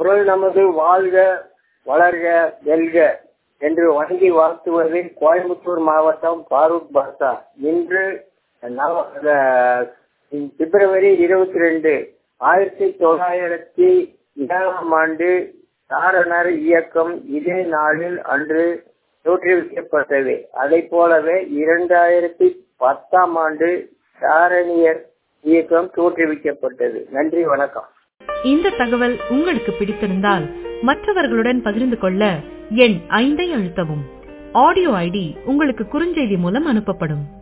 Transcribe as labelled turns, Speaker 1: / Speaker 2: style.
Speaker 1: குரல் நமது வாழ்க வளர்க வெல்க என்று வணங்கி வாழ்த்துவது கோயம்புத்தூர் மாவட்டம் பாரூக் பாஷா இன்று நவ- அஹ், பிப்ரவரி இருபத்தி ரெண்டு ஆயிரத்தி தொள்ளாயிரத்தி ஏழாம் ஆண்டு சாரணர் இயக்கம் இதே நாளில் அன்று தோற்றுவிக்கப்பட்டது அதை போலவே இரண்டாயிரத்தி பத்தாம் ஆண்டு சாரணியர் இயக்கம் தோற்றுவிக்கப்பட்டது நன்றி வணக்கம்
Speaker 2: இந்த தகவல் உங்களுக்கு பிடித்திருந்தால் மற்றவர்களுடன் பகிர்ந்து கொள்ள எண் ஐந்தை அழுத்தவும் ஆடியோ ஐடி உங்களுக்கு குறுஞ்செய்தி மூலம் அனுப்பப்படும்